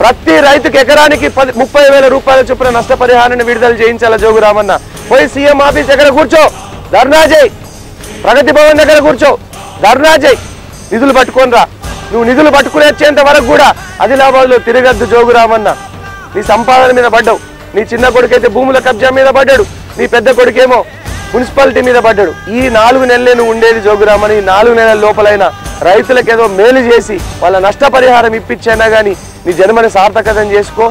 ప్రతి రైతుకి ఎకరానికి పది ముప్పై వేల రూపాయల చొప్పున నష్టపరిహారాన్ని విడుదల చేయించాల జోగు రామన్న పోయి సీఎం ఆఫీస్ దగ్గర కూర్చో ధర్నా చేయి ప్రగతి భవన్ దగ్గర కూర్చో ధర్నా చేయి నిధులు పట్టుకొని రా నువ్వు నిధులు పట్టుకుని వచ్చేంత వరకు కూడా ఆదిలాబాద్లో తిరగద్దు జోగు రామన్న నీ సంపాదన మీద పడ్డావు నీ చిన్న కొడుకైతే భూముల కబ్జా మీద పడ్డాడు నీ పెద్ద కొడుకేమో మున్సిపాలిటీ మీద పడ్డాడు ఈ నాలుగు నెలలే నువ్వు ఉండేది జోగురామని ఈ నాలుగు నెలల లోపలైనా రైతులకు ఏదో మేలు చేసి వాళ్ళ నష్టపరిహారం ఇప్పించైనా కానీ నీ జన్మని సార్థకతం చేసుకో